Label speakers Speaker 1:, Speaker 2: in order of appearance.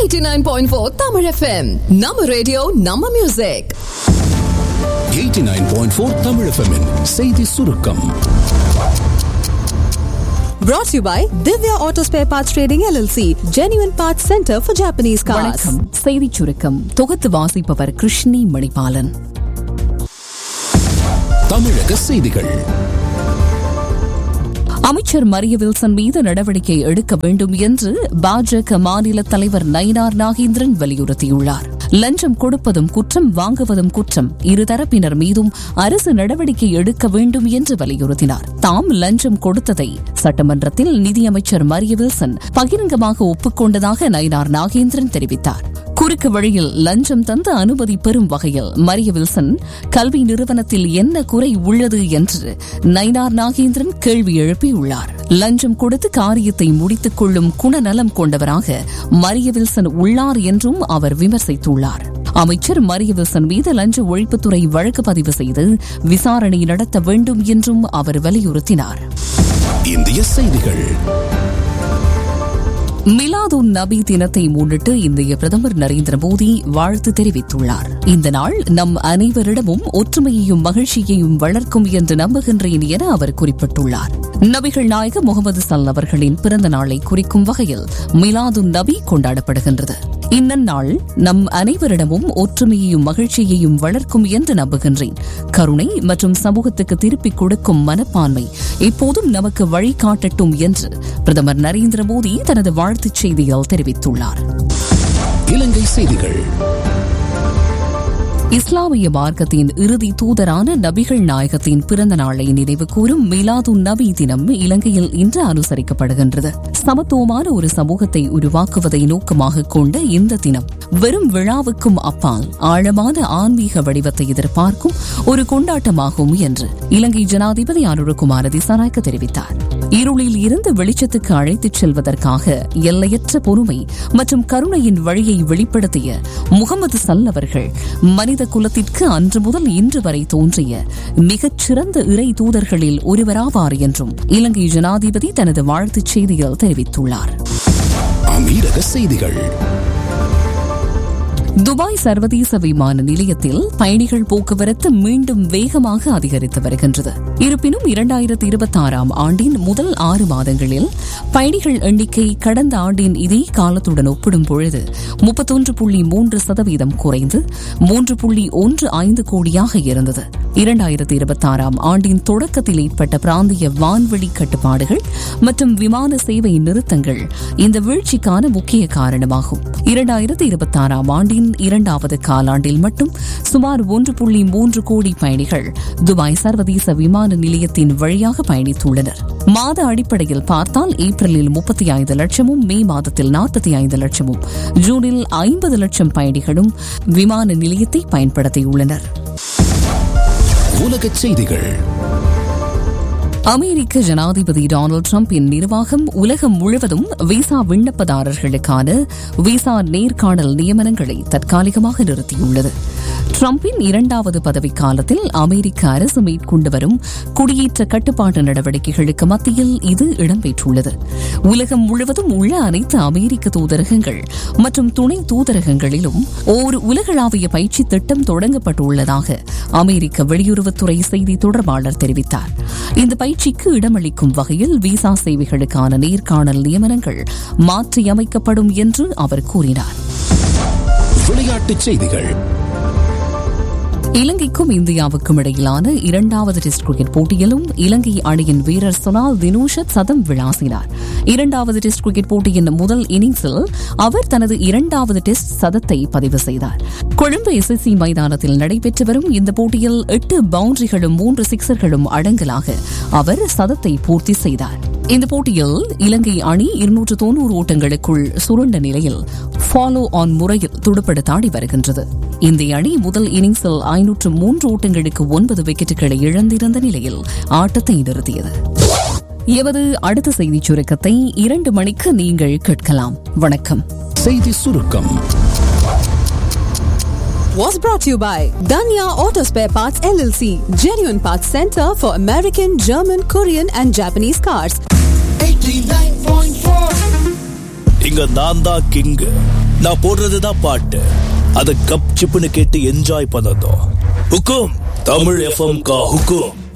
Speaker 1: 89.4 Tamil FM நம்ம radio நம்ம music
Speaker 2: 89.4 Tamil FM -இன் செய்தி சுருக்கம்
Speaker 1: brought to you by Divya Auto Spare Parts Trading LLC Genuine Parts Center for Japanese cars
Speaker 3: வணக்கம் செய்திச் சுருக்கம் தொகுத்து வாசிப்பவர் கிருஷ்ணி மணிபாலன்
Speaker 2: தமிழக செய்திகள்
Speaker 3: அமைச்சர் மரிய வில்சன் மீது நடவடிக்கை எடுக்க வேண்டும் என்று பாஜக மாநில தலைவர் நயினார் நாகேந்திரன் வலியுறுத்தியுள்ளார் லஞ்சம் கொடுப்பதும் குற்றம் வாங்குவதும் குற்றம் இருதரப்பினர் மீதும் அரசு நடவடிக்கை எடுக்க வேண்டும் என்று வலியுறுத்தினார் தாம் லஞ்சம் கொடுத்ததை சட்டமன்றத்தில் நிதியமைச்சர் மரிய வில்சன் பகிரங்கமாக ஒப்புக்கொண்டதாக நயினார் நாகேந்திரன் தெரிவித்தார் குறுக்கு வழியில் லஞ்சம் தந்த அனுமதி பெறும் வகையில் மரிய வில்சன் கல்வி நிறுவனத்தில் என்ன குறை உள்ளது என்று நயினார் நாகேந்திரன் கேள்வி எழுப்பியுள்ளார் லஞ்சம் கொடுத்து காரியத்தை முடித்துக் கொள்ளும் குணநலம் கொண்டவராக மரிய வில்சன் உள்ளார் என்றும் அவர் விமர்சித்துள்ளார் அமைச்சர் மரிய வில்சன் மீது லஞ்ச ஒழிப்புத்துறை வழக்கு பதிவு செய்து விசாரணை நடத்த வேண்டும் என்றும் அவர் வலியுறுத்தினார்
Speaker 2: இந்திய செய்திகள்
Speaker 3: மிலாதுன் நபி தினத்தை முன்னிட்டு இந்திய பிரதமர் நரேந்திர மோடி வாழ்த்து தெரிவித்துள்ளார் இந்த நாள் நம் அனைவரிடமும் ஒற்றுமையையும் மகிழ்ச்சியையும் வளர்க்கும் என்று நம்புகின்றேன் என அவர் குறிப்பிட்டுள்ளார் நபிகள் நாயக முகமது சல் அவர்களின் பிறந்த நாளை குறிக்கும் வகையில் மிலாதுன் நபி கொண்டாடப்படுகின்றது இந்நன்னாள் நம் அனைவரிடமும் ஒற்றுமையையும் மகிழ்ச்சியையும் வளர்க்கும் என்று நம்புகின்றேன் கருணை மற்றும் சமூகத்துக்கு திருப்பிக் கொடுக்கும் மனப்பான்மை எப்போதும் நமக்கு வழிகாட்டட்டும் என்று பிரதமர் நரேந்திர மோடி தனது வாழ்த்துச் செய்தியில் தெரிவித்துள்ளார்
Speaker 2: இலங்கை செய்திகள்
Speaker 3: இஸ்லாமிய மார்க்கத்தின் இறுதி தூதரான நபிகள் நாயகத்தின் பிறந்த நாளை நினைவு கூறும் மிலாது நபி தினம் இலங்கையில் இன்று அனுசரிக்கப்படுகின்றது சமத்துவமான ஒரு சமூகத்தை உருவாக்குவதை நோக்கமாக கொண்ட இந்த தினம் வெறும் விழாவுக்கும் அப்பால் ஆழமான ஆன்மீக வடிவத்தை எதிர்பார்க்கும் ஒரு கொண்டாட்டமாகும் என்று இலங்கை ஜனாதிபதி அனுரகுமார திசாநாயக்க தெரிவித்தார் இருளில் இருந்து வெளிச்சத்துக்கு அழைத்துச் செல்வதற்காக எல்லையற்ற பொறுமை மற்றும் கருணையின் வழியை வெளிப்படுத்திய முகமது சல் அவர்கள் மனித குலத்திற்கு அன்று முதல் இன்று வரை தோன்றிய மிகச் சிறந்த இறை தூதர்களில் ஒருவராவார் என்றும் இலங்கை ஜனாதிபதி தனது வாழ்த்துச் செய்தியில் தெரிவித்துள்ளார்
Speaker 2: அமீரக செய்திகள்
Speaker 3: துபாய் சர்வதேச விமான நிலையத்தில் பயணிகள் போக்குவரத்து மீண்டும் வேகமாக அதிகரித்து வருகின்றது இருப்பினும் இரண்டாயிரத்தி இருபத்தி ஆறாம் ஆண்டின் முதல் ஆறு மாதங்களில் பயணிகள் எண்ணிக்கை கடந்த ஆண்டின் இதே காலத்துடன் ஒப்பிடும் பொழுது முப்பத்தொன்று புள்ளி மூன்று சதவீதம் குறைந்து மூன்று புள்ளி ஒன்று ஐந்து கோடியாக இருந்தது இரண்டாயிரத்தி இருபத்தி ஆறாம் ஆண்டின் தொடக்கத்தில் ஏற்பட்ட பிராந்திய வான்வெளி கட்டுப்பாடுகள் மற்றும் விமான சேவை நிறுத்தங்கள் இந்த வீழ்ச்சிக்கான முக்கிய காரணமாகும் இரண்டாயிரத்தி இருபத்தி ஆறாம் ஆண்டின் இரண்டாவது காலாண்டில் மட்டும் சுமார் ஒன்று புள்ளி மூன்று கோடி பயணிகள் துபாய் சர்வதேச விமான நிலையத்தின் வழியாக பயணித்துள்ளனர் மாத அடிப்படையில் பார்த்தால் ஏப்ரலில் முப்பத்தி ஐந்து லட்சமும் மே மாதத்தில் நாற்பத்தி ஐந்து லட்சமும் ஜூனில் ஐம்பது லட்சம் பயணிகளும் விமான நிலையத்தை பயன்படுத்தியுள்ளனர்
Speaker 2: உலகச் செய்திகள்
Speaker 3: அமெரிக்க ஜனாதிபதி டொனால்டு டிரம்பின் நிர்வாகம் உலகம் முழுவதும் விசா விண்ணப்பதாரர்களுக்கான விசா நேர்காணல் நியமனங்களை தற்காலிகமாக நிறுத்தியுள்ளது டிரம்பின் இரண்டாவது பதவிக்காலத்தில் அமெரிக்க அரசு மேற்கொண்டு வரும் குடியேற்ற கட்டுப்பாட்டு நடவடிக்கைகளுக்கு மத்தியில் இது இடம்பெற்றுள்ளது உலகம் முழுவதும் உள்ள அனைத்து அமெரிக்க தூதரகங்கள் மற்றும் துணை தூதரகங்களிலும் ஓர் உலகளாவிய பயிற்சி திட்டம் தொடங்கப்பட்டுள்ளதாக அமெரிக்க வெளியுறவுத்துறை செய்தி தொடர்பாளர் தெரிவித்தார் இந்த பயிற்சிக்கு இடமளிக்கும் வகையில் விசா சேவைகளுக்கான நேர்காணல் நியமனங்கள் மாற்றியமைக்கப்படும் என்று அவர் கூறினார்
Speaker 2: விளையாட்டுச் செய்திகள்
Speaker 3: இலங்கைக்கும் இந்தியாவுக்கும் இடையிலான இரண்டாவது டெஸ்ட் கிரிக்கெட் போட்டியிலும் இலங்கை அணியின் வீரர் சொனால் தினூஷத் சதம் விளாசினார் இரண்டாவது டெஸ்ட் கிரிக்கெட் போட்டியின் முதல் இன்னிங்ஸில் அவர் தனது இரண்டாவது டெஸ்ட் சதத்தை பதிவு செய்தார் கொழும்பு எஸ்எஸ்சி மைதானத்தில் நடைபெற்று வரும் இந்த போட்டியில் எட்டு பவுண்டரிகளும் மூன்று சிக்சர்களும் அடங்கலாக அவர் சதத்தை பூர்த்தி செய்தார் இந்த போட்டியில் இலங்கை அணி இருநூற்று தொன்னூறு ஓட்டங்களுக்குள் சுருண்ட நிலையில் ஃபாலோ ஆன் முறையில் துடுப்படுத்தாடி வருகின்றது இந்திய அணி முதல் இன்னிங்ஸில் ஐநூற்று மூன்று ஓட்டங்களுக்கு ஒன்பது விக்கெட்டுகளை இழந்திருந்த நிலையில் ஆட்டத்தை நிறுத்தியது எமது அடுத்த செய்திச் சுருக்கத்தை இரண்டு மணிக்கு நீங்கள் கேட்கலாம் வணக்கம்
Speaker 2: செய்தி சுருக்கம்
Speaker 1: was brought to you by Danya Auto Spare Parts LLC Genuine Parts Center for American German Korean and Japanese cars
Speaker 4: இங்க நான் தான் கிங் நான் போடுறதுதான் பாட்டு அதை கப் சிப்புன்னு கேட்டு என்ஜாய் பண்ணதும் ஹுக்கும் தமிழ் எஃப்எம் கா ஹுக்கும்